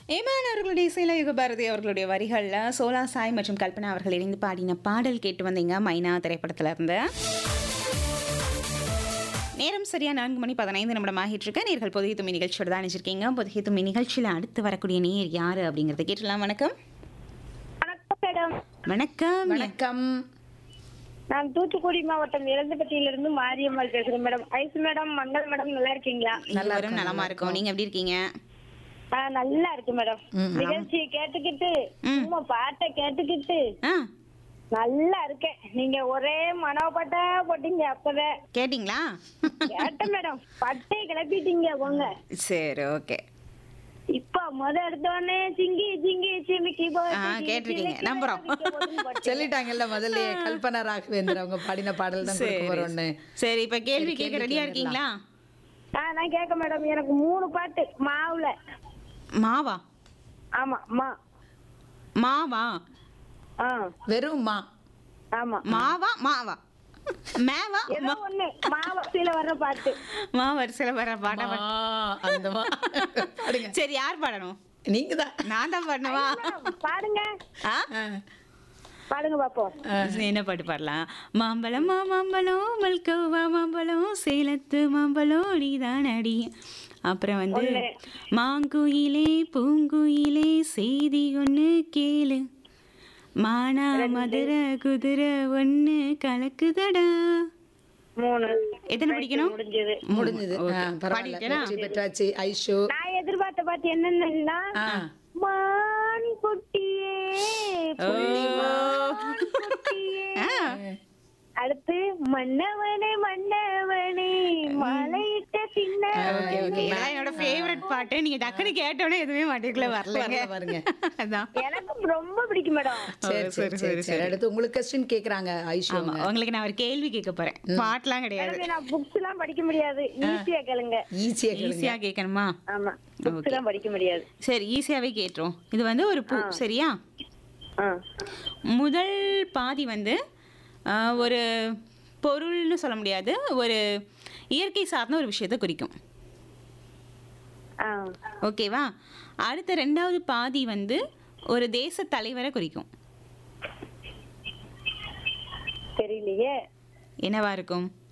ஏமான் அவர்களுடைய இசையில யுகபாரதி அவர்களுடைய வரிகளில் சோலா சாய் மற்றும் கல்பனா அவர்கள் இணைந்து பாடின பாடல் கேட்டு வந்தீங்க மைனா திரைப்படத்துல இருந்து நேரம் சரியா நான்கு மணி பதினைந்து நிமிடம் ஆகிட்டு இருக்கு நேர்கள் பொதுகை தும்மி நிகழ்ச்சியோட தான் நினைச்சிருக்கீங்க பொதுகை தும்மி நிகழ்ச்சியில் அடுத்து வரக்கூடிய நேர் யாரு அப்படிங்கறத கேட்டலாம் வணக்கம் வணக்கம் மேடம் வணக்கம் வணக்கம் நான் தூத்துக்குடி மாவட்டம் இருந்து மாரியம்மாள் பேசுறேன் மேடம் ஐஸ் மேடம் மங்கள் மேடம் நல்லா இருக்கீங்களா எல்லாரும் நலமா இருக்கோம் நீங்க எப்படி இருக்கீங்க ஆ நல்லா இருக்கு மேடம் நிகழ்ச்சியை கேட்டுக்கிட்டு சும்மா பாட்டை கேட்டுக்கிட்டு ஆ நல்லா இருக்கேன் நீங்க ஒரே மனோபட்டா போட்டீங்க அப்பதான் கேட்டிங்களா கேட்டேன் மேடம் பட்டை கிளப்பிட்டீங்க உங்க சரி ஓகே இப்ப முத எடுத்தோடனே சிங்கி சிங்கி சிமிக்கி போட்டு, ஆ, சிங்கி, கேட்டிருக்கீங்க. சிமிக்கி நம்புறோம். சிமிக்கி போட்டுன்னு போட்டீங்க. சொல்லிட்டாங்கல்ல முதல்ல கல்பனா ராகவேந்தர் அவங்க பாடின பாடல் தான் கொடுக்க சரி போறோம்னு சரி இப்ப கேள்வி சரி, கேட்க கேள்வி ரெடியா கேட்கலாம். இருக்கீங்களா ஆ நான் கேட்க மேடம் எனக்கு மூணு பாட்டு மாவுல மாவா ஆமா மா மாவா ஆ வெறும் மா ஆமா மாவா மாவா மேவா ஏதோ ஒண்ணு மாவத்தில வர்ற பாட்டு மா வரிசையில் வர பாட்ட மா, அந்த மா பாடுங்க சரி யார் பாடணும் நீங்க தான் நான் தான் பாடணுமா பாடுங்க ஆ? பாடுங்க பாப்போம் என்ன பாட்டு பாடலாம் மாம்பழம் மா மாம்பழம் மல்கோவா மாம்பழம் சேலத்து மாம்பழம் நீதான் அடி அப்புறம் வந்து ஒண்ணு. மாங்குயிலே பூங்குயிலே செய்தி ஒன்று கேளு மானா மதுரை குதிரை ஒன்று கலக்குதடா மூணு எத்தனை படிக்கணும் முடிஞ்சது முடிஞ்சது Okay. ஆ, பரவாயில்ல பாடிட்டேனா? வெற்றி பெற்றாச்சு ஐஷு நான் எதிர்பார்த்த பாட்டு என்னன்னா ஆ, மான் குட்டியே புள்ளிமான் குட்டியே அடுத்து மன்னவனே மன்னவனே மலையிட்ட சின்ன ஓகே ஓகே இதெல்லாம் என்னோட ஃபேவரட் பாட்டு நீங்க டக்குனு கேட்டோன்னே எதுவுமே மாட்டிக்கல வரலங்க வரல பாருங்க அதான் எனக்கு ரொம்ப பிடிக்கும் மேடம் சரி சரி சரி சரி அடுத்து உங்களுக்கு கொஸ்டின் கேக்குறாங்க ஐஷு ஆமா அவங்க உங்களுக்கு நான் ஒரு கேள்வி கேட்க போறேன் பாட்டுலாம் கிடையாது மேடம், நான் புக்ஸ் எல்லாம் படிக்க முடியாது ஈஸியா கேளுங்க ஈஸியா கேளுங்க ஈஸியா கேட்கணுமா ஆமா புக்ஸ் எல்லாம் படிக்க முடியாது சரி ஈஸியாவே கேட்டுரும் இது வந்து ஒரு பூ சரியா ஆ முதல் பாதி வந்து ஆ, ஒரு பொருள்னு சொல்ல முடியாது ஒரு இயற்கை சார்ந்த ஒரு விஷயத்தை குறிக்கும் ஆ ஓகேவா அடுத்த ரெண்டாவது பாதி வந்து ஒரு தேச தலைவரை குறிக்கும் தெரியலையே என்னவா இருக்கும்